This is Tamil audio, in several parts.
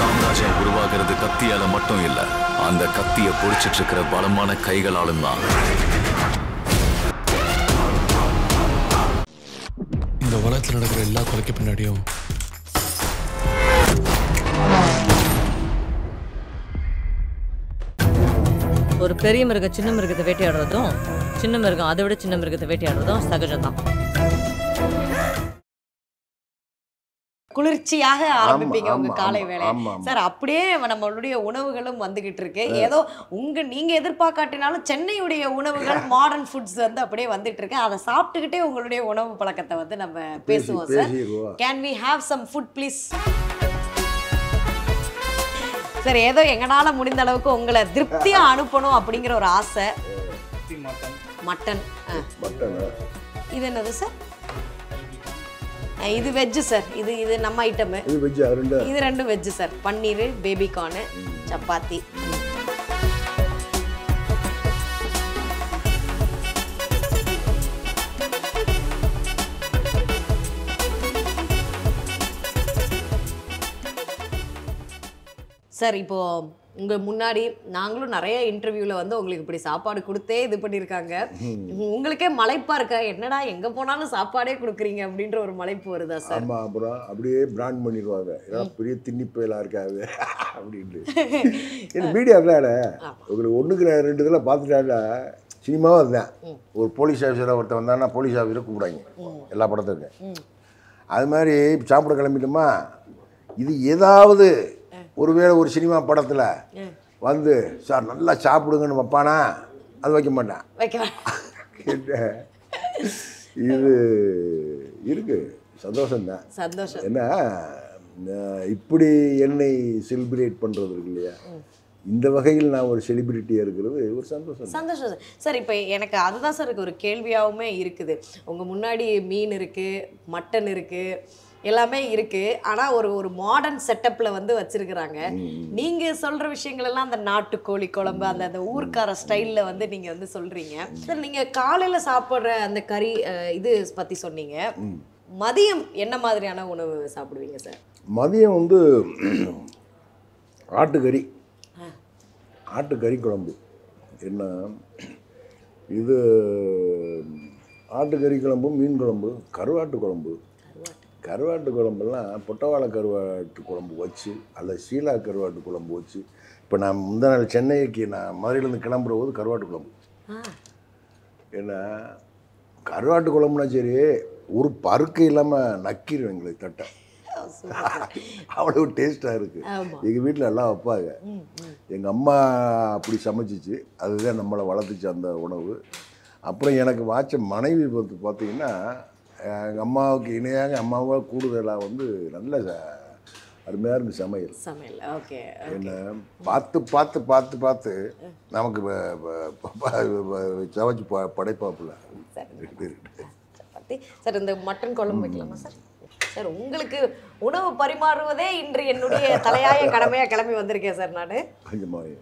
சாம்ராஜ்யம் உருவாகிறது கத்தியால மட்டும் இல்ல அந்த கத்திய பொடிச்சிட்டு இருக்கிற பலமான கைகளாலும் தான் இந்த உலகத்தில் நடக்கிற எல்லா கொலைக்கு பின்னாடியும் ஒரு பெரிய மிருகம் சின்ன மிருகத்தை வேட்டையாடுறதும் சின்ன மிருகம் அதை விட சின்ன மிருகத்தை வேட்டையாடுறதும் சகஜம்தான் குளிர்ச்சியாக ஆரம்பிப்பீங்க உங்க ஆமா, காலை ஆமா, வேலை ஆமா, ஆமா. சார் அப்படியே நம்மளுடைய உணவுகளும் வந்துகிட்டு இருக்கு ஏதோ உங்க நீங்க எதிர்பார்க்காட்டினாலும் சென்னையுடைய உணவுகள் மாடர்ன் ஃபுட்ஸ் வந்து அப்படியே வந்துட்டு இருக்கு அதை சாப்பிட்டுக்கிட்டே உங்களுடைய உணவு பழக்கத்தை வந்து நம்ம பேசுவோம் சார் பேசிடுவோம் can we have some food please sir ஏதோ எங்களால முடிந்த அளவுக்கு உங்களை திருப்தியா அனுப்பணும் அப்படிங்கிற ஒரு ஆசை மட்டன் ஆ. மட்டன் இது என்னது சார் ஆ, இது வெஜ்ஜு சார் இது இது நம்ம ஐட்டமு இது வெஜ் ரெண்டு இது ரெண்டும் veg sir paneer baby corn chapati sir இப்போ உங்க முன்னாடி நாங்களும் நிறைய இன்டர்வியூல வந்து உங்களுக்கு இப்படி சாப்பாடு கொடுத்தே இது பண்ணியிருக்காங்க உங்களுக்கே மலைப்பா இருக்கா என்னடா எங்க போனாலும் சாப்பாடே கொடுக்குறீங்க அப்படின்ற ஒரு மலைப்பு வருதா சார் ஆமா அப்புறம் அப்படியே பிராண்ட் பண்ணிடுவாங்க ஏன்னா பெரிய திண்ணி பயலா இருக்காது அப்படின்ட்டு இது மீடியா தானே உங்களுக்கு ஒண்ணுக்கு நான் ரெண்டு இதில் பார்த்துட்டாங்க சினிமாவும் இருந்தேன் ஒரு போலீஸ் ஆஃபீஸராக ஒருத்தன் வந்தான்னா போலீஸ் ஆஃபீஸரை கூப்பிடாங்க எல்லா படத்துக்கும் அது மாதிரி சாப்பிட கிளம்பிட்டோமா இது ஏதாவது ஒருவேளை ஒரு சினிமா படத்தில் வந்து சார் நல்லா சாப்பிடுங்கன்னு வைப்பானா அது வைக்க மாட்டேன் வைக்கலாம் கேட்டேன் இது இருக்கு சந்தோஷம்தான் சந்தோஷம் ஏன்னா நான் இப்படி என்னை செலிப்ரேட் பண்ணுறது இருக்கு இல்லையா இந்த வகையில் நான் ஒரு செலிபிரிட்டியாக இருக்கிறது ஒரு சந்தோஷம் தான். சந்தோஷம் சார் சார் இப்போ எனக்கு அதுதான் சார் எனக்கு ஒரு கேள்வியாகவுமே இருக்குது உங்கள் முன்னாடி மீன் இருக்குது மட்டன் இருக்குது எல்லாமே இருக்குது ஆனால் ஒரு ஒரு மாடர்ன் செட்டப்பில் வந்து வச்சுருக்குறாங்க நீங்கள் சொல்கிற விஷயங்கள் எல்லாம் அந்த நாட்டுக்கோழி குழம்பு அந்த அந்த ஊர்க்கார ஸ்டைலில் வந்து நீங்கள் வந்து சொல்கிறீங்க சார் நீங்கள் காலையில் சாப்பிட்ற அந்த கறி அஹ், இது பற்றி சொன்னீங்க மதியம் என்ன மாதிரியான உணவு சாப்பிடுவீங்க சார் மதியம் வந்து ஆட்டுக்கறி ஆட்டுக்கறி குழம்பு என்ன இது ஆட்டுக்கறி குழம்பு மீன் குழம்பு கருவாட்டு குழம்பு கருவாட்டு குழம்பெல்லாம் பொட்டவாழை கருவாட்டு குழம்பு வச்சு அல்ல சீலா கருவாட்டு குழம்பு வச்சு இப்போ நான் முந்தா நாள் சென்னைக்கு நான் மதுரையிலேருந்து கிளம்புற போது கருவாட்டு குழம்பு ஏன்னா கருவாட்டு குழம்புனா சரி ஒரு பருக்கை இல்லாமல் நக்கிரும் எங்களுக்கு தட்டை அவ்வளோ டேஸ்ட்டாக இருக்குது ஆமா. எங்கள் வீட்டில் எல்லாம் வைப்பாங்க எங்கள் அம்மா அப்படி சமைச்சிச்சு அதுதான் நம்மளை வளர்த்துச்சு அந்த உணவு அப்புறம் எனக்கு வாச்ச மனைவி பார்த்து பார்த்தீங்கன்னா எங்கள் அம்மாவுக்கு இணையாக அம்மாவை கூடுதலாக வந்து நல்ல ச- அருமையாக இருந்து சமையல் சமையல் ஓகே என்ன பார்த்து பார்த்து பார்த்து பார்த்து நமக்கு வ- வ- ப- ப- சமைச்சு ப படைப்பாப்புல சரி சப்பாத்தி சார் இந்த மட்டன் குழம்பு வைக்கலாமா சார் சார் உங்களுக்கு உணவு பரிமாறுவதே இன்று என்னுடைய தலையாய கடமையா கிளம்பி வந்திருக்கேன் சார் நான் கொஞ்சமாக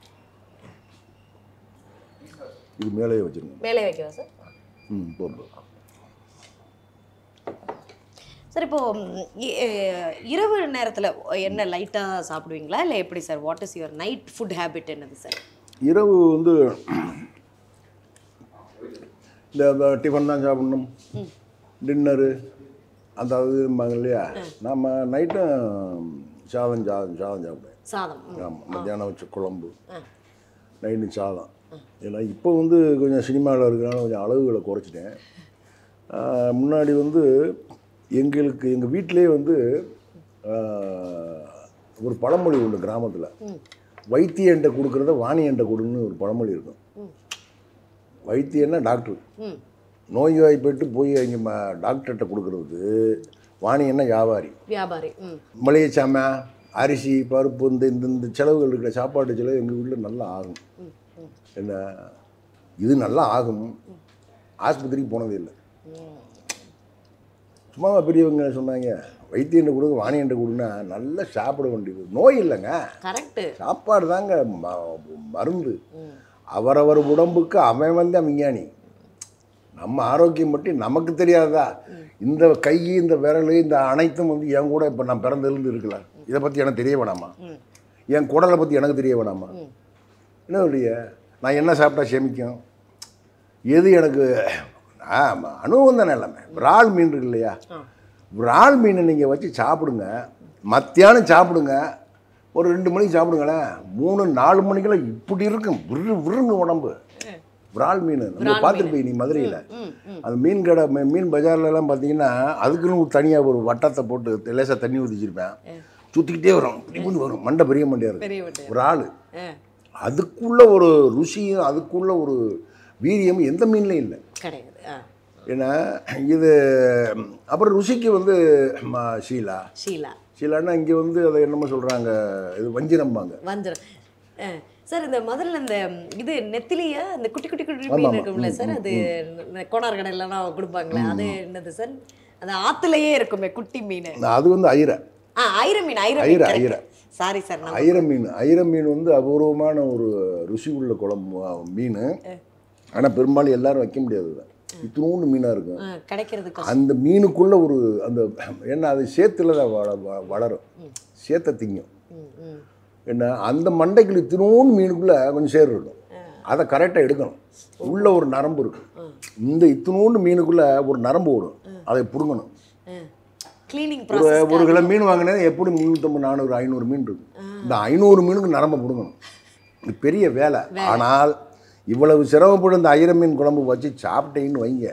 இது மேலேயே வச்சுருங்க மேலே வைக்கவா சார் ம் போதும் சார் இப்போ ம், இ- அஹ், இரவு நேரத்தில் என்ன லைட்டாக சாப்பிடுவீங்களா இல்லை எப்படி sir what is your night food habit என்னது சார் இரவு வந்து இந்த இந்த டிஃபன் தான் சாப்பிடணும் டின்னரு அந்த இதும்பாங்க இல்லையா நம்ம நைட்டும் சாதம் சாதம் சாதம் சாப்பிடுவேன் சாதம் ம். ஆமாம் மத்தியானம் வச்ச குழம்பு நைட்டு சாதம் ஏன்னா இப்போ வந்து கொஞ்சம் சினிமாவில் இருக்கிறனால கொஞ்சம் அளவுகளை குறைச்சிட்டேன் ஆஹ் முன்னாடி வந்து எங்களுக்கு எங்கள் வீட்டிலே வந்து ஆஹ், ஒரு பழமொழி உண்டு கிராமத்தில் வைத்தியன்ட்ட கொடுக்குறத வாணியன்ட்ட கொடுன்னு ஒரு பழமொழி இருக்கும் வைத்தியன்னா டாக்டர் ம் நோய்வாய்ப்பட்டு போய் அங்கே ம டாக்டர்கிட்ட கொடுக்குறது வாணியன்னா வியாபாரி வியாபாரி ம் மளிகை சாமான் அரிசி பருப்பு இந்த இந்த இந்த செலவுகள் இருக்கிற சாப்பாட்டு செலவு எங்கள் வீட்டில் நல்லா ஆகும் என்ன இது நல்லா ஆகும் ஆஸ்பத்திரிக்கு போனதே இல்லை சும்மா பெரியவங்க சொன்னாங்க வைத்தியன்ட்ட கொடுங்க வாணியன்ட்ட கொடுன்னா நல்லா சாப்பிட வேண்டியது நோய் இல்லைங்க கரெக்டு சாப்பாடு தாங்க ம- மருந்து அவரவர் உடம்புக்கு அவன் வந்து விஞ்ஞானி நம்ம ஆரோக்கியம் பற்றி நமக்கு தெரியாதா இந்த கை இந்த விரல் இந்த அனைத்தும் வந்து என் கூட இப்போ நான் பிறந்ததுலேருந்து இருக்கல இதை பற்றி எனக்கு தெரிய வேணாமா என் குடலை பற்றி எனக்கு தெரிய வேணாமா என்ன இல்லையா நான் என்ன சாப்பிட்டா செமிக்கும் எது எனக்கு ஆமா, அனுபவம் தானே எல்லாமே இறால் மீன் இருக்கு இல்லையா இறால் மீனை நீங்கள் வச்சு சாப்பிடுங்க மத்தியானம் சாப்பிடுங்க ஒரு ரெண்டு மணிக்கு சாப்பிடுங்களேன் மூணு நாலு மணிக்கெல்லாம் இப்படி இருக்கும் விரு விருங்க உடம்பு இறால் மீன் நம்ம பார்த்துருப்பீங்க நீ மதுரையில் அந்த மீன் கடை மீ- மீன் பஜார்லலாம் பார்த்தீங்கன்னா அதுக்குன்னு ஒரு தனியாக ஒரு வட்டத்தை போட்டு லேசாக தண்ணி ஊற்றிச்சிருப்பேன் சுற்றிக்கிட்டே வரும் இப்படி இப்படி வரும் மண்டை பெரிய மண்டையாக இருக்கும் பெரிய வண்டி ஒரு ஆள் ஆ, அதுக்குள்ள ஒரு ருசியும் அதுக்குள்ள ஒரு வீரியமும் எந்த மீன்லையும் இல்லை கிடையாது ஆ ஏன்னா இது அப்புறம் ருசிக்கு வந்து ம, ஷீலா ஷீலா ஷீலான்னா இங்கே வந்து அதை என்னமோ சொல்கிறாங்க இது வஞ்சிரம்பாங்க வஞ்சிரம் ஆ, சார் இந்த முதல்ல இந்த இது நெத்திலியா இந்த குட்டி குட்டி குட்டி ஆமா, மீன் ஆமா. இருக்கும்ல சார் அது இந்த கோனார் கடையிலலாம் கொடுப்பாங்களே அது என்னது சார் அது ஆத்துலயே இருக்குமே குட்டி மீன் அது வந்து ஐரை ஆ ஐர மீன் ஐர ஐர, மீன் ஐர. சாரி சார் நான் ஐர மீன் ஐர மீன் வந்து அபூர்வமான ஒரு ருசி உள்ள குழம்பு அ, மீன் ஆனால் பெரும்பாலும் எல்லாரும் வைக்க முடியாது அதை. இத்தினூண்டு மீனாக இருக்கும் ஆ, கிடைக்கிறது கஷ்டம் அந்த மீனுக்குள்ள ஒரு அந்த என்ன அது சேத்துல தான் வள வ- வளரும் சேத்தை திங்கும் ம், ம். என்ன அந்த மண்டைக்குள்ள இத்தினோண்டு மீனுக்குள்ள கொஞ்சம் சேர் இருக்கும் அதை கரெக்டாக எடுக்கணும் உள்ள ஒரு நரம்பு இருக்கும் இந்த இத்தினோண்டு மீனுக்குள்ள ஒரு நரம்பு ஓடும் அதை பிடுங்கணும் கிளீனிங் ஒரு ப்ராசஸ் ஒரு கிலோ மீன் வாங்கினது எப்படி முந்நூற்றம்பது நானூறு ஐநூறு மீன் இருக்கும் இந்த ஐநூறு மீனுக்கு நரம்பை பிடுங்கணும் இது பெரிய வேலை ஆனால் இவ்வளவு சிரமப்பட்டு இந்த ஐர மீன் குழம்பு வச்சு சாப்பிட்டீங்கன்னு வைங்க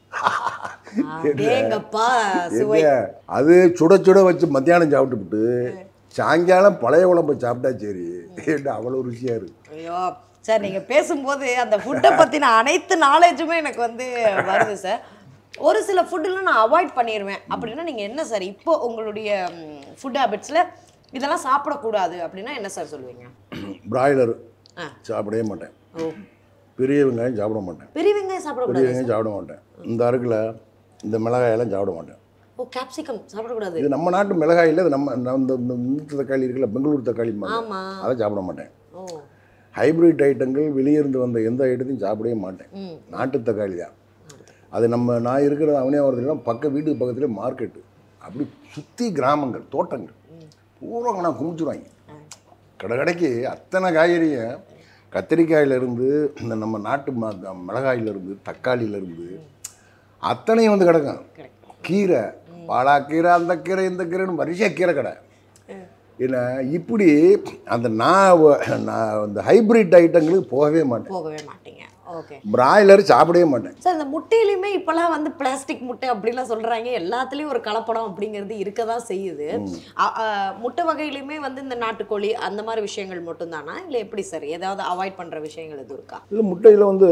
ஏங்கப்பா சுவை ஏங்க, அது சுட சுட வச்சு மத்தியானம் சாப்பிட்டுவிட்டு சாயங்காலம் பழைய குழம்பு சாப்பிட்டா சரி என்ன அவ்வளோ ருசியாக இருக்கு ஐயோ சார் நீங்க பேசும்போது அந்த ஃபுட்டை பத்தின அனைத்து நாலேஜுமே எனக்கு வந்து வருது சார் ஒரு சில ஃபுட்டுலாம் நான் அவாய்ட் பண்ணிடுவேன் அப்படின்னா நீங்க என்ன சார் இப்போ உங்களுடைய ஃபுட் ஹேபிட்ஸ்ல இதெல்லாம் சாப்பிடக்கூடாது அப்படின்னா என்ன சார் சொல்லுவீங்க பிராய்லர் ஆ. சாப்பிடவே மாட்டேன் ஓ பெரிய வெங்காயம் சாப்பிட மாட்டேன் பெரிய வெங்காயம் பெரிய சாப்பிடக்கூடாது வெங்காயம் சாப்பிட மாட்டேன் இந்த அருகில் இந்த மிளகாயெல்லாம் சாப்பிட மாட்டேன் ஓ கேப்சிகம் சாப்பிடக்கூடாது இது நம்ம நாட்டு மிளகாய் இல்லை இது நம்ம நம்ம இந்த இந்த இந்த தக்காளி இருக்குல்ல பெங்களூர் தக்காளி ஆமா அதை சாப்பிட மாட்டேன் ஓ ஹைபிரிட் ஐட்டங்கள் வெளியிருந்து வந்த எந்த ஐட்டத்தையும் சாப்பிடவே மாட்டேன் ம் நாட்டு தக்காளி தான் அது நம்ம நான் இருக்கிற அவனியாவரத்துலாம் பக்க வீட்டுக்கு பக்கத்துலேயே மார்க்கெட்டு அப்படி சுற்றி கிராமங்கள் தோட்டங்கள் பூரா நான் குமிச்சுருவாங்க கடை கடைக்கு அத்தனை காய்கறியும் கத்திரிக்காயிலேருந்து இந்த நம்ம நாட்டு ம- மிளகாயிலேருந்து தக்காளியிலேருந்து அத்தனையும் வந்து கிடக்கும் கிடைக்கும் கீரை பாலாக்கீரை அந்த கீரை இந்த கீரைன்னு வரிசையாக கீரை கடை ஏன்னா இப்படி அந்த நான் வ- நான் இந்த ஹைபிரிட் ஐட்டங்களுக்கு போகவே மாட்டேன் போகவே மாட்டீங்க ஓகே பிராய்லர் சாப்பிடவே மாட்டேன் சார் இந்த முட்டையிலுமே இப்போலாம் வந்து பிளாஸ்டிக் முட்டை அப்படிலாம் சொல்றாங்க எல்லாத்துலேயும் ஒரு கலப்படம் அப்படிங்கிறது இருக்க தான் செய்யுது அ- அ, முட்டை வகையிலுமே வந்து இந்த நாட்டுக்கோழி அந்த மாதிரி விஷயங்கள் மட்டும்தானா இல்லை எப்படி சார் ஏதாவது அவாய்ட் பண்ற விஷயங்கள் எதுவும் இருக்கா இல்லை முட்டையில் வந்து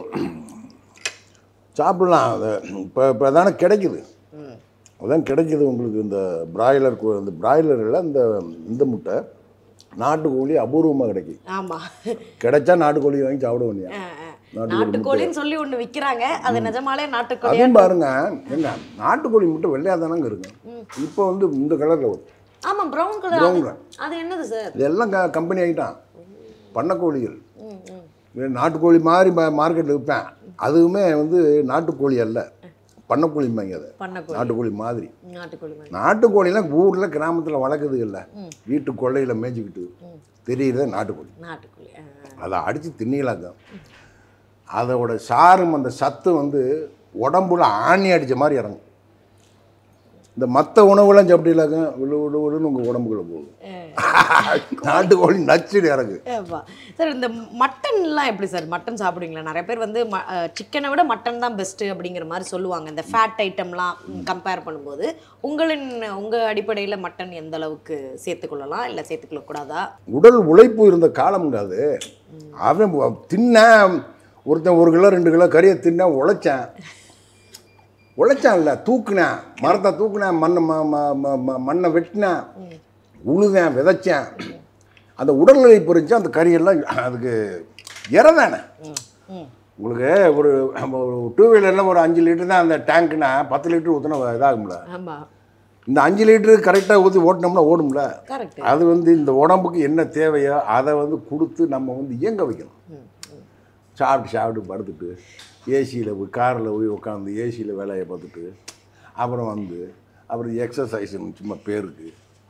சாப்பிடலாம் அது இப்போ இப்போ தானே கிடைக்குது ம் அதான் கிடைக்குது உங்களுக்கு இந்த பிராய்லர் கோ- இந்த பிராய்லரில் இந்த இந்த முட்டை நாட்டுக்கோழி அபூர்வமாக கிடைக்கும் ஆமா கிடைச்சா நாட்டுக்கோழி வாங்கி சாப்பிட வேண்டிய அ, அ. நாட்டுக்கோழி நாட்டுக்கோழின்னு சொல்லி ஒண்ணு விக்கிறாங்க அது நிஜமாலே நாட்டுக்கோழி அதுவும் பாருங்க என்ன நாட்டுக்கோழி முட்டை வெள்ளையாக தானங்க இருக்கு இப்போ வந்து இந்த கலரில் வரும் ஆமா ப்ரௌன் கலர் Brown colour. அது என்னது சார் இதெல்லாம் க கம்பெனி ஆகிட்டான் பண்ணக்கோழிகள் ம் ம் இது நாட்டுக்கோழி மாதிரி மார்க்கெட்டில் விற்பேன் அதுவுமே வந்து நாட்டுக்கோழி அல்ல பண்ணக்கோழிம்பாங்க அதை பண்ணக்கோழி நாட்டுக்கோழி மாதிரி நாட்டுக்கோழி மாதிரி நாட்டுக்கோழிலாம் ஊரில் கிராமத்தில் வளர்க்குது இல்லை வீட்டு கொள்ளையில் மேய்ச்சிக்கிட்டு தெரியுறது நாட்டுக்கோழி நாட்டுக்கோழி ஆ, ஆ. அதை அடித்து திண்ணிகளாக்க அதோட சாரும் அந்த சத்து வந்து உடம்புல ஆணி அடித்த மாதிரி இறங்கும் இந்த மற்ற உணவுலாம் சாப்பிட்டீங்களாக்க விழு விழு விழுன்னு உங்கள் உடம்புக்குள்ள போகும் நாட்டுக்கோழி நச்சுன்னு இறங்கு ஏப்பா சார் இந்த மட்டன்லாம் எப்படி சார் மட்டன் சாப்பிடுவீங்களா நிறைய பேர் வந்து சிக்கனை விட மட்டன் தான் பெஸ்ட்டு அப்படிங்கிற மாதிரி சொல்லுவாங்க இந்த ஃபேட் ஐட்டம்லாம் கம்பேர் பண்ணும்போது உங்களின் உங்கள் அடிப்படையில் மட்டன் எந்த அளவுக்கு சேர்த்துக்கொள்ளலாம் இல்லை சேர்த்துக்கொள்ள கூடாதா உடல் உழைப்பு இருந்த காலம்ங்க அது அவன் வ- தின்ன ஒருத்தன் ஒரு கிலோ ரெண்டு கிலோ கறியை தின்னா உழைச்சேன் உழைச்சான்ல தூக்குனேன் மரத்தை தூக்குனேன் மண்ணை ம ம- ம- ம- மண்ணை வெட்டினேன் உழுதேன் விதைச்சேன் அந்த உடல்நிலை பொறிச்சு அந்த கறியெல்லாம் அதுக்கு இறை தானே ம் உங்களுக்கு ஒரு டூ வீலரில் ஒரு அஞ்சு லிட்டர் தான் அந்த டேங்க்னா பத்து லிட்டர் ஊற்றினா இதாகும்ல ஆமாம் இந்த அஞ்சு லிட்டரு கரெக்டாக ஊற்றி ஓட்டினோம்னா ஓடும்ல கரெக்ட் அது வந்து இந்த உடம்புக்கு என்ன தேவையோ அதை வந்து கொடுத்து நம்ம வந்து இயங்க வைக்கணும் சாப்பிட்டு சாப்பிட்டு படுத்துட்டு ஏசியில் போய் காரில் போய் உட்காந்து ஏசியில் வேலையை பார்த்துட்டு அப்புறம் வந்து அப்புறம் எக்ஸசைஸ் சும்மா பேருக்கு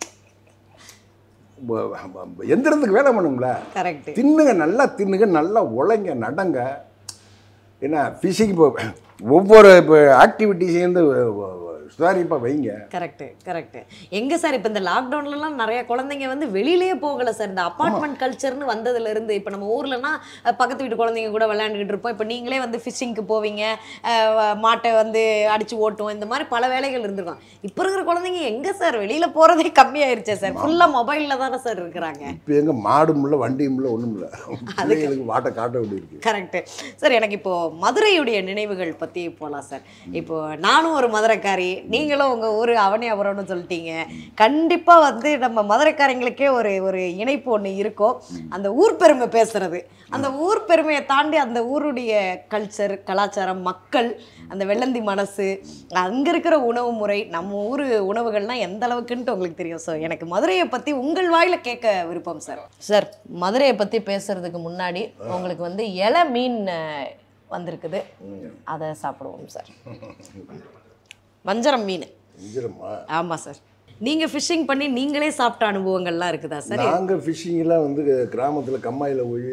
ப- ப- எந்திரத்துக்கு வேலை பண்ணுங்கள கரெக்ட் தின்னுங்க நல்லா தின்னுங்க நல்லா உழைங்க நடங்க என்ன ஃபிசிக் இப்போ ஒவ்வொரு இப்போ ஆக்டிவிட்டிஸையும் வந்து சுதாரிப்பாக வைங்க கரெக்ட் கரெக்ட் எங்க சார் இப்போ இந்த லாக்டவுன்லலாம் நிறைய குழந்தைங்க வந்து வெளியிலேயே போகல சார் இந்த அப்பார்ட்மெண்ட் கல்ச்சர்னு வந்ததுல இருந்து இப்போ நம்ம ஊர்லனா அஹ், பக்கத்து வீட்டு குழந்தைங்க கூட விளையாண்டுக்கிட்டு இருப்போம் இப்போ நீங்களே வந்து ஃபிஷிங்க்கு போவீங்க அஹ், மாட்டை வந்து அடிச்சு ஓட்டும் இந்த மாதிரி பல வேலைகள் இருந்திருக்கும் இப்போ இருக்கிற குழந்தைங்க எங்க சார் வெளியில போறதே கம்மியாயிருச்சே சார் ஃபுல்லா மொபைல்ல தானே சார் இருக்கிறாங்க இப்போ எங்கே மாடும் இல்லை வண்டியும் இல்லை ஒன்றும் இல்லை பிள்ளைங்களுக்கு வாட்டை காட்ட வேண்டி இருக்கு கரெக்ட் சார் எனக்கு இப்போ மதுரையுடைய நினைவுகள் பற்றி போகலாம் சார் இப்போ நானும் ஒரு மதுரைக்காரி நீங்களும் உங்கள் ஊர் அவனியாபுரம்னு சொல்லிட்டீங்க கண்டிப்பாக வந்து நம்ம மதுரைக்காரங்களுக்கே ஒரு ஒரு இணைப்பு ஒன்று இருக்கும் அந்த ஊர் பெருமை பேசுறது அந்த ஊர் பெருமையை தாண்டி அந்த ஊருடைய கல்ச்சர் கலாச்சாரம் மக்கள் அந்த வெள்ளந்தி மனசு அங்கே இருக்கிற உணவு முறை நம்ம ஊர் உணவுகள்லாம் எந்த அளவுக்குன்ட்டு உங்களுக்கு தெரியும் ஸோ எனக்கு மதுரையை பற்றி உங்கள் வாயில் கேட்க விருப்பம் சார் சார் மதுரையை பற்றி பேசுறதுக்கு முன்னாடி உங்களுக்கு வந்து இலை மீன் அஹ், வந்திருக்குது அதை சாப்பிடுவோம் சார் வஞ்சரம் மீன் செஞ்சிடமா ஆமாம் சார் நீங்கள் ஃபிஷ்ஷிங் பண்ணி நீங்களே சாப்பிட்ட அனுபவங்கள்லாம் இருக்குதா சார் நாங்கள் ஃபிஷ்ஷிங்கெல்லாம் வந்து கிராமத்தில் கம்மாயில் போய்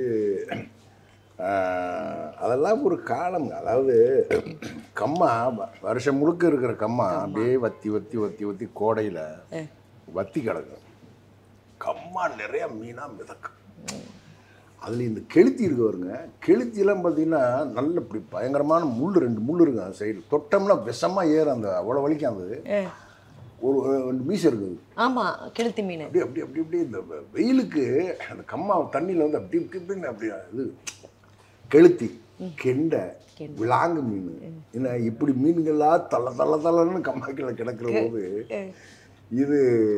ஆஹ், அதெல்லாம் ஒரு காலம் அதாவது கம்மா வ- வருஷம் முழுக்க இருக்கிற கம்மா அப்படியே வத்தி வத்தி வத்தி வத்தி கோடையில் வத்தி கிடக்கும் கம்மா நிறைய மீனாக மிதக்கும் அதில் இந்த கெளுத்தி இருக்கு பாருங்க கெளுத்திலாம் பார்த்தீங்கன்னா நல்ல இப்படி பயங்கரமான முள் ரெண்டு முள் இருக்கு அந்த சைடு தொட்டோம்னா விஷமாக ஏறும் அந்த அவ்வளோ வலிக்கும் அது ஒரு ரெண்டு மீசை இருக்குது ஆமாம் கெளுத்தி மீன் அப்படி அப்படி அப்படி அப்படி இந்த வெ- வெயிலுக்கு அந்த கம்மா தண்ணியில் வந்து அப்படி இப்படி இப்படின்னு அப்படி இது கெளுத்தி கெண்டை விலாங்கு மீன் என்ன இப்படி மீன்கள்லாம் தள்ள தள்ள தள்ளன்னு கம்மாக்கில் கிடக்கிற போது இது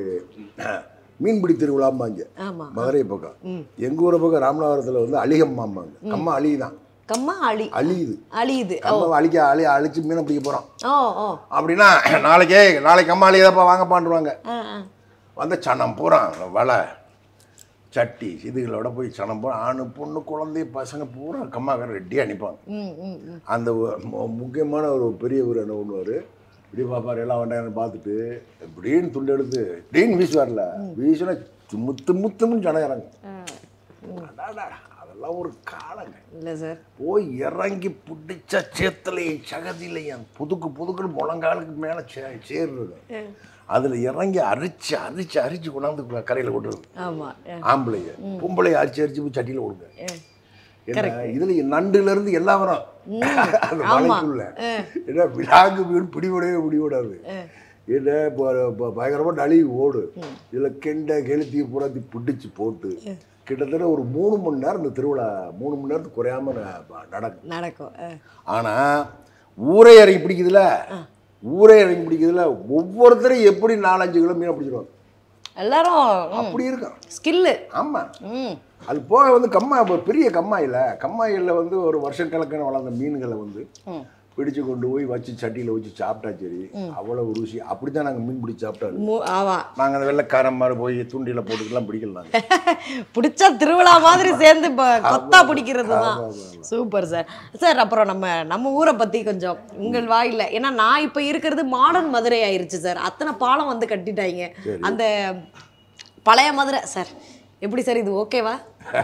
மீன்பிடி திருவிழாம்பாங்க ஆமாம் மதுரை பக்கம் எங்கள் ஊரை பக்கம் ராமநாதபுரத்தில் வந்து அழிகம்மாம்பாங்க கம்மா அழி தான் கம்மா அழி அழியுது அழியுது கம்மா அழிக்க அழி அழிச்சு மீனை பிடிக்க போகிறோம் ஓ ஓ அப்படின்னா நாளைக்கே நாளைக்கு கம்மா அழியதாப்பா வாங்கப்பான்ருவாங்க ஆ ஆ வந்த சனம் பூரா வலை சட்டி இதுகளோட போய் சனம் பூரா ஆணு பொண்ணு குழந்தை பசங்க பூரா கம்மாக்கார ரெடியாக நிற்பாங்க ம் ம் ம் அந்த ஒ- மு- முக்கியமான ஒரு பெரியவர் என்ன பண்ணுவார் இப்படி பார்ப்பார் எல்லாம் வந்தாங்கன்னு பார்த்துட்டு இப்படின்னு துண்டு எடுத்து இப்படின்னு வீசுவார்ல வீசுனா முத்து முத்துமுன்னு ஜனம் இறங்கும் அடாடா, அதெல்லாம் ஒரு காலங்க இல்லை சார் போய் இறங்கி பிடிச்ச சேத்துலையும் சகதிலையும் புதுக்கு புதுக்குன்னு முழங்காலுக்கு மேலே சே சேர் இருக்கும் அதில் இறங்கி அரிச்சு அரிச்சு அரிச்சு கொண்டாந்து கரையில் கொண்டு வருது ஆமாம் ஆம்பளைய பொம்பளைய அரிச்சு அரிச்சு போய் சட்டியில் கொடுங்க என்ன இதுல நண்டுல இருந்து எல்லாம் வரும் அந்த மலைக்குள்ள ஏன்னா விலாங்கு மீன் பிடிபடவே பிடிபடாது என்ன இப்போ இப்போ பயங்கரமா நலி ஓடு இதுல கெண்டை கெளுத்தி புறத்தி பிடிச்சு போட்டு கிட்டத்தட்ட ஒரு மூணு மணி நேரம் இந்த திருவிழா மூணு மணி நேரத்துக்கு குறையாம ந- நடக்கும் நடக்கும் ஆ. ஆனா ஊரே இறங்கி பிடிக்குதுல ஊரே இறங்கி பிடிக்குதுல ஒவ்வொருத்தரும் எப்படி நாலஞ்சு கிலோ மீனை பிடிச்சிருவாங்க எல்லாரும் அப்படி இருக்கும் ஸ்கில்லு ஆமா ம் அது போக வந்து கம்மா ஒரு பெரிய கம்மாயில் கம்மாயில் வந்து ஒரு வருஷம் கணக்கான வளர்ந்த மீன்களை வந்து ம். பிடிச்சு கொண்டு போய் வச்சு சட்டியில் வச்சு சாப்பிட்டா சரி அவ்வளவு ருசி அப்படி தான் நாங்கள் மீன் பிடிச்சி சாப்பிட்டாரு மு- ஆமா நாங்கள் அந்த வெள்ளைக்காரம் மாதிரி போய் தூண்டியில் போட்டுக்கலாம் பிடிக்கல நாங்கள் பிடிச்சா திருவிழா மாதிரி சேர்ந்து இப்போ கொத்தா பிடிக்கிறது தான் சூப்பர் சார் சார் அப்புறம் நம்ம நம்ம ஊரை பற்றி கொஞ்சம் உங்கள் வாயில ஏன்னா நான் இப்போ இருக்கிறது மாடர்ன் மதுரை ஆயிருச்சு சார் அத்தனை பாலம் வந்து கட்டிட்டாங்க அந்த பழைய மதுரை சார் எப்படி சார் இது ஓகேவா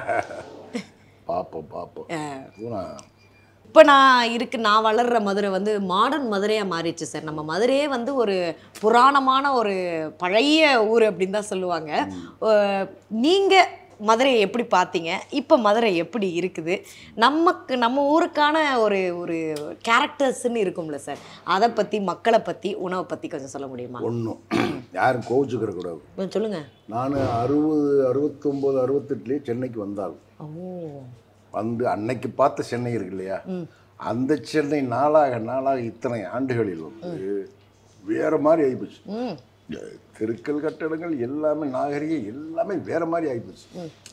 பார்ப்போம் பார்ப்போம் பூரா இப்போ நான் இருக்கு நான் வளர்ற மதுரை வந்து மாடர்ன் மதுரையாக மாறிடுச்சு சார் நம்ம மதுரையே வந்து ஒரு புராணமான ஒரு பழைய ஊர் அப்படின்னு தான் சொல்லுவாங்க நீங்கள் மதுரையை எப்படி பார்த்தீங்க இப்போ மதுரை எப்படி இருக்குது நமக்கு நம்ம ஊருக்கான ஒரு ஒரு கேரக்டர்ஸ்ன்னு இருக்கும்ல சார் அதை பற்றி மக்களை பற்றி உணவை பற்றி கொஞ்சம் சொல்ல முடியுமா ஒன்றும் யாரும் கோவிச்சுக்கிற கூடாது கொஞ்சம் சொல்லுங்க நான் அறுபது அறுபத்தொம்போது அறுபத்தெட்டுலேயே சென்னைக்கு வந்தாள் ஓ வந்து அன்னைக்கு பார்த்த சென்னை இருக்கு இல்லையா அந்த சென்னை நாளாக நாளாக இத்தனை ஆண்டுகளில் வந்து வேற மாதிரி ஆகிப்போச்சு ம் தெருக்கள் கட்டடங்கள் எல்லாமே நாகரிகம் எல்லாமே வேற மாதிரி ஆகிப்போச்சு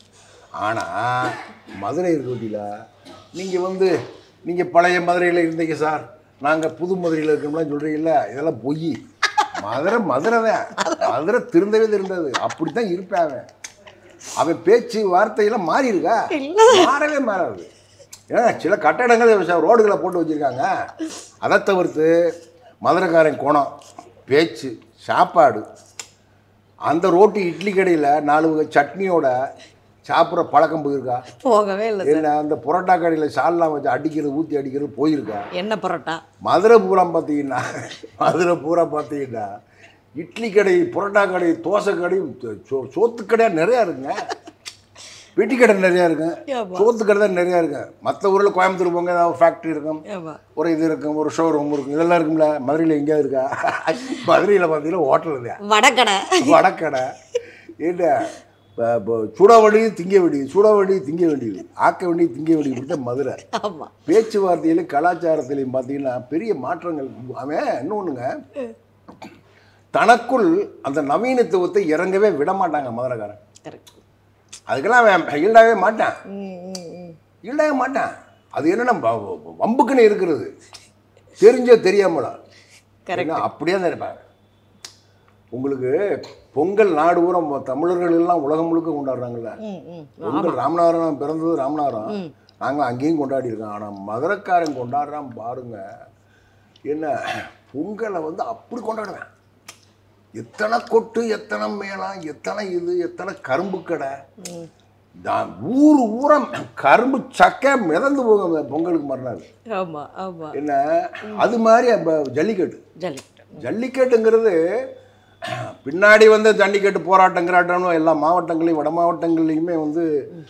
ஆனால் மதுரை இருக்கட்டில நீங்கள் வந்து நீங்கள் பழைய மதுரையில் இருந்தீங்க சார் நாங்கள் புது மதுரையில் இருக்கோம்லாம் சொல்கிறீங்கல்ல இதெல்லாம் பொய் மதுரை மதுரை தான் மதுரை திருந்தவே திருந்தது அப்படி தான் இருப்பாங்க அவன் பேச்சு வார்த்தையெல்லாம் மாறி இருக்கா மாறவே மாறாது ஏன்னா சில கட்டடங்கள் ச- ரோடுகளை போட்டு வச்சுருக்காங்க அதை தவிர்த்து மதுரைக்காரன் குணம் பேச்சு சாப்பாடு அந்த ரோட்டு இட்லி கடையில் நாலு வகை சட்னியோட சாப்பிட்ற பழக்கம் போயிருக்கா போகவே இல்லை சார் என்ன அந்த புரோட்டா கடையில் சால்லாம் வச்சு அடிக்கிறது ஊற்றி அடிக்கிறது போயிருக்கா என்ன பரோட்டா மதுரை பூரா பார்த்தீங்கன்னா மதுரை பூரா பார்த்தீங்கன்னா இட்லி கடை புரோட்டா கடை தோசை கடை சோ சோத்து கடையாக நிறையா இருக்குங்க பெட்டி கடை நிறையா இருக்குங்க ஆமா. சோத்து கடை தான் நிறையா இருக்குங்க மற்ற ஊரில் கோயம்புத்தூர் போங்க ஏதாவது ஃபேக்ட்ரி இருக்கும் ஆமா ஒரு இது இருக்கும் ஒரு ஷோரூம் இருக்கும் இதெல்லாம் இருக்கும்ல மதுரையில் எங்கேயாவது இருக்கா மதுரையில் பார்த்தீங்கன்னா ஹோட்டல் இல்லையா வடக்கடை வடக்கடை என்ன இப்போ இப்போ சுட வேண்டியது திங்க வேண்டியது சுட வேண்டியது திங்க வேண்டியது ஆக்க வேண்டியது திங்க வேண்டியது இப்படி தான் மதுரை ஆமா பேச்சுவார்த்தையிலும் கலாச்சாரத்திலையும் பார்த்தீங்கன்னா பெரிய மாற்றங்கள் அவன் இன்னொன்றுங்க தனக்குள் அந்த நவீனத்துவத்தை இறங்கவே விட மாட்டாங்க மதுரைக்காரன் கரெக்ட் அதுக்கெல்லாம் அவன் ஈல்டாகவே மாட்டான் ம் ம் ம் ஈல்டாக மாட்டான் அது என்னன்னா வ- வ- வம்புக்குன்னு இருக்கிறது தெரிஞ்சோ தெரியாமலா Correct. ஏன்னா அப்படியே தான் இருப்பாங்க உங்களுக்கு பொங்கல் நாடு பூரா மொ- தமிழர்கள் எல்லாம் உலகம் முழுக்க கொண்டாடுறாங்கல்ல ம் ம் பொங்கல் ராமநாதபுரம் பிறந்தது ராமநாதபுரம் நாங்கள் அங்கேயும் கொண்டாடி இருக்கோம் ஆனால் மதுரைக்காரன் கொண்டாடுறான் பாருங்க என்ன பொங்கலை வந்து அப்படி கொண்டாடுவேன் எத்தனை கொட்டு எத்தனை மேளம் எத்தனை இது எத்தனை கரும்பு கடை நான் ஊர் ஊரம் கரும்பு சக்கை மிதந்து போகும் அந்த பொங்கலுக்கு மறுநாள் ஆமா ஆமா என்ன அது மாதிரி அப்போ ஜல்லிக்கட்டு ஜல்லிக்கட்டு ஜல்லிக்கட்டுங்கிறது பின்னாடி வந்து ஜல்லிக்கட்டு போராட்டங்கிறாட்டம்னு எல்லா மாவட்டங்களையும் வட மாவட்டங்கள்லையுமே வந்து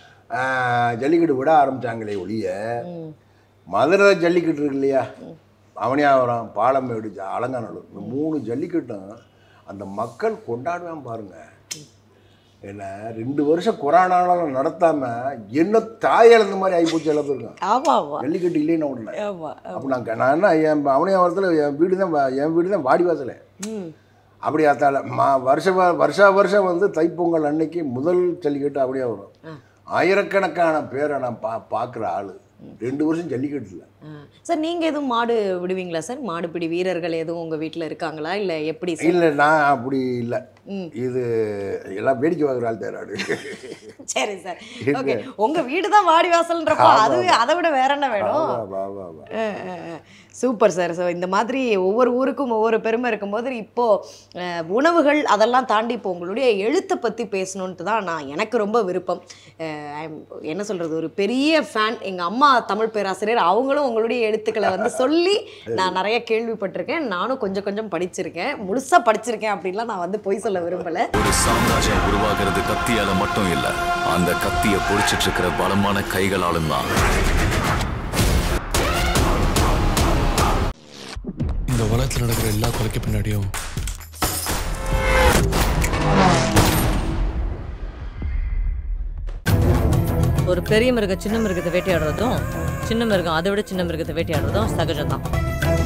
ஆஹ், ஜல்லிக்கட்டு விட ஆரம்பிச்சாங்களே ஒழிய ம் மதுரை ஜல்லிக்கட்டு இருக்கு இல்லையா அவனியாவரம் பாலமேடு ஜ- அலங்காநல்லூர் இந்த மூணு ஜல்லிக்கட்டும் அந்த மக்கள் கொண்டாடுவேன் பாருங்க என்ன ரெண்டு வருஷம் கொரோனால நடத்தாம என்ன தாயழந்த மாதிரி ஆகிப்போச்சு எல்லாம் இருக்கும் ஆமா ஆமா ஜல்லிக்கட்டு இல்லைன்னு உடனே ஆமா அப்போ நான் க- நான் என்ன என் அவனியாவரத்தில் என் வீடு தான் வா- என் வீடு தான் வாடி வாசல் ம் அப்படி அத்தால மா வருஷ வ- வருஷா வருஷம் வந்து தைப்பொங்கல் அன்னைக்கு முதல் ஜல்லிக்கட்டு அப்படியே வரும் ஆயிரக்கணக்கான பேரை நான் பா பார்க்குற ஆள் ரெண்டு வருஷம் ஜல்லிக்கட்டு இல்லை ஆ. சார் நீங்க எதுவும் மாடு விடுவீங்களா சார் மாடுபிடி வீரர்கள் எதுவும் உங்க வீட்ல இருக்காங்களா இல்ல எப்படி சார் இல்லை நான் அப்படி இல்லை ம். இது எல்லாம் வேடிக்கை பார்க்குற ஆள் தேராடு சரி சார் ஓகே உங்க வீடு தான் வாடி வாசல்ன்றப்போ அது அதை விட வேற என்ன வேணும் சூப்பர் சார் ஸோ இந்த மாதிரி ஒவ்வொரு ஊருக்கும் ஒவ்வொரு பெருமை இருக்கும்போது இப்போ அஹ், உணவுகள் அதெல்லாம் தாண்டி இப்போ உங்களுடைய எழுத்தை பற்றி பேசணுன்ட்டு தான் நான் எனக்கு ரொம்ப விருப்பம் அஹ், I'm- என்ன சொல்கிறது ஒரு பெரிய ஃபேன் எங்கள் அம்மா தமிழ் பேராசிரியர் அவங்களும் உங்களுடைய எழுத்துக்களை வந்து சொல்லி நான் நிறைய கேள்விப்பட்டிருக்கேன் நானும் கொஞ்சம் கொஞ்சம் படிச்சிருக்கேன் முழுசாக படிச்சிருக்கேன் அப்படின்லாம் நான் வந்து பொய் சொல்ல விரும்பலை ஒரு சாம்ராஜ்யம் உருவாகிறது கத்தியால மட்டும் இல்ல அந்த கத்திய பொடிச்சிட்டு இருக்கிற பலமான கைகளாலும் தான் இந்த உலகத்தில் நடக்கிற எல்லா கொலைக்கு பின்னாடியும் ஒரு பெரிய மிருகம் சின்ன மிருகத்தை வேட்டையாடுறதும் சின்ன மிருகம் அதை விட சின்ன மிருகத்தை வேட்டையாடுறதும் சகஜம்தான்